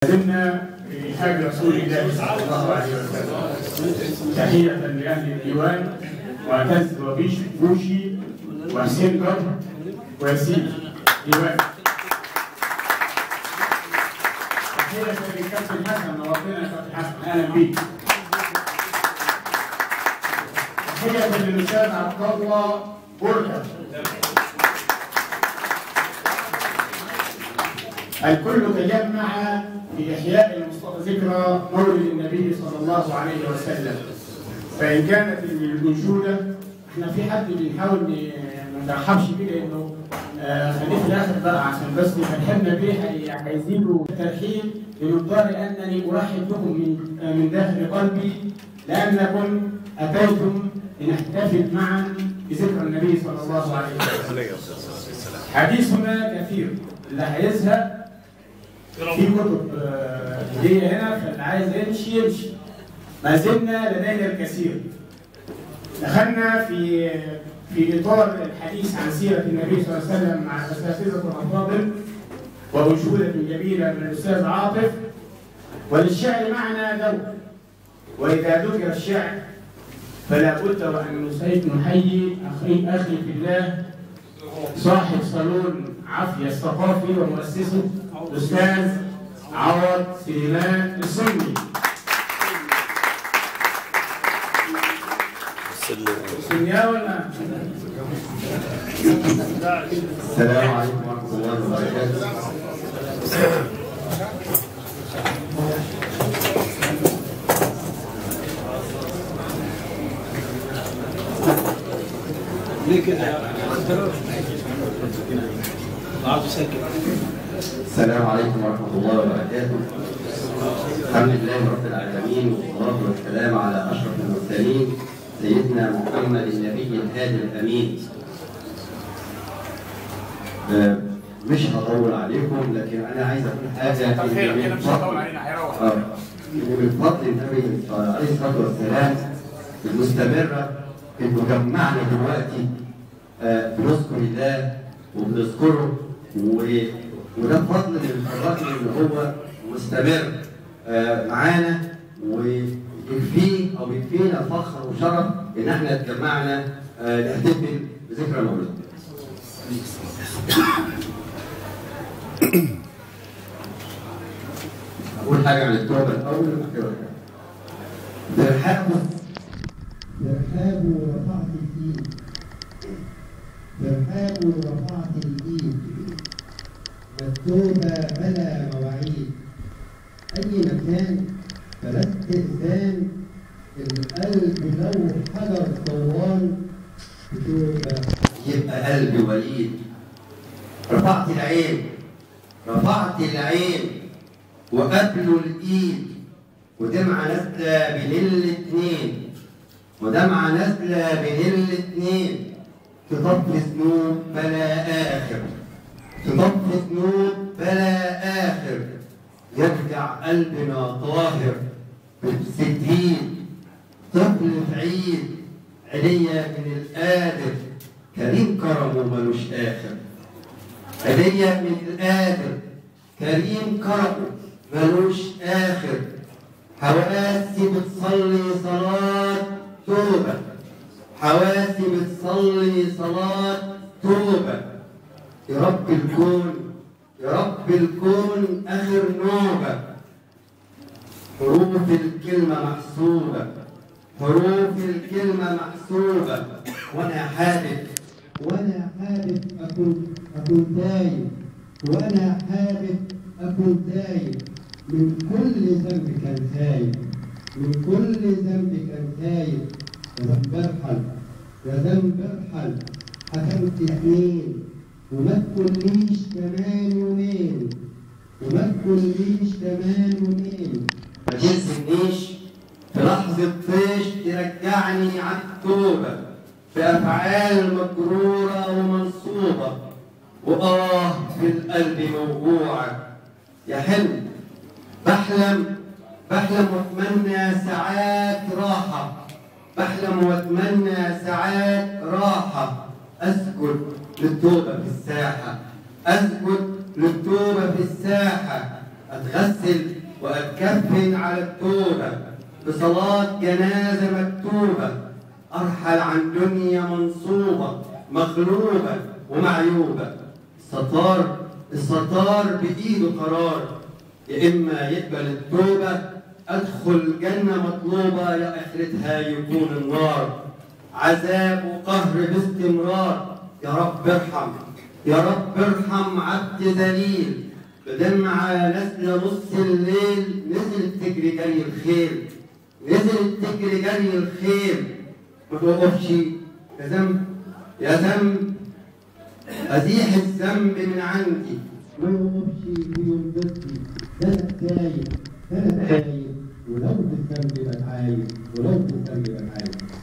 زلنا في حاج رسول الله صلى الله عليه وسلم تحية لأهل الديوان معتز وبيش بوشي وحسين جبر وياسين ديوان تحية لكابتن حسن نورتنا يا كابتن حسن أهلا بيك تحية للأستاذ عبد الله بركة الكل تجمع في إحياء المصطفى ذكرى مولد النبي صلى الله عليه وسلم فإن كانت الأنشودة احنا في حد بيحاول ما نرحبش بيه لأنه آه، خليه في الآخر بقى عشان بس فرحنا بيه هي- هيزيدوا ترحيب بمقدار أنني أرحب بكم من آه، من داخل قلبي لأنكم أتيتم لنحتفل معا بذكرى النبي صلى الله عليه وسلم حديثنا كثير اللي هيزهق في كتب آه، هدية هنا فاللي عايز يمشي يمشي ما زلنا لدينا الكثير دخلنا في في اطار الحديث عن سيره النبي صلى الله عليه وسلم مع الاساتذه الافاضل وانشوده جميله من الاستاذ عاطف وللشعر معنا دور واذا ذكر الشعر فلا بد وان نسعد نحيي اخي اخي في الله صاحب صالون عافيه الثقافي ومؤسسه الاستاذ عوض سليمان السني السنيا ولا السلام عليكم ورحمة الله وبركاته. ليه كده؟ عاوز يسكت السلام عليكم ورحمة الله وبركاته. الحمد لله رب العالمين والصلاة والسلام على أشرف المرسلين سيدنا محمد النبي الهادي الأمين. آه، مش هطول عليكم لكن أنا عايز أقول حاجة كتر خيرك كده من مش فضل- هطول علينا هيروح آه، من فضل النبي عليه الصلاة والسلام المستمرة إنه جمعنا دلوقتي آه، بنذكر الله وبنذكره و- وده فضل من الراجل اللي هو مستمر آه، معانا ويكفيه او يكفينا فخر وشرف ان احنا اتجمعنا آه، نحتفل بذكرى مولده. اقول حاجه عن التوبه الاول وبعد كده ترحابه ترحابه ورفعت الايد ترحابه ورفعت الايد التوبه بلا مواعيد اي مكان فلا استئذان القلب لو حجر طوال بتوبه يبقى قلبي وليد رفعت العين رفعت العين وقبلوا الايد ودمعة نازلة بين الاتنين ودمعة نازلة بين الاتنين تطفي ذنوب بلا آخر تطفي ذنوب بلا آخر يرجع قلبنا طاهر بالستين طفل في عيد عينيا من القادر كريم كرمه ملوش آخر هدية من القادر كريم كرمه ملوش آخر حواسي بتصلي صلاة توبة حواسي بتصلي صلاة توبة يا رب الكون يا رب الكون آخر نوبة حروف الكلمة محسوبة حروف الكلمة محسوبة وأنا حابب وأنا حابب أكون أكون تايب وأنا حابب أكون تايب من كل ذنب كان تايب من كل ذنب كان تايب يا ذنب ارحل يا ذنب ارحل حكمت اثنين وما تقوليش كمان يومين وما تقوليش كمان يومين ما تنسنيش في لحظة طيش ترجعني على التوبة بأفعال مجرورة ومنصوبة وآه في القلب موجوعة يا حلم بحلم بحلم واتمنى ساعات راحة بحلم واتمنى ساعات راحة اسجد للتوبة في الساحة اسجد للتوبة في الساحة اتغسل وأتكفن على التوبة بصلاة جنازة مكتوبة أرحل عن دنيا منصوبة مغلوبة ومعيوبة الستار الستار بإيده قرار يا إما يقبل التوبة أدخل جنة مطلوبة يا آخرتها يكون النار عذاب وقهر باستمرار يا رب ارحم يا رب ارحم عبد ذليل بدمعة نازلة نص الليل نزلت تجري جري الخيل نزلت تجري جري الخيل ما توقفش يا ذنب يا ذنب أزيح الذنب من عندي ما يوقفش في يوم جدي ده أنا تايب ده أنا تايب ولو بالذنب بتعايب ولو بالذنب بتعايب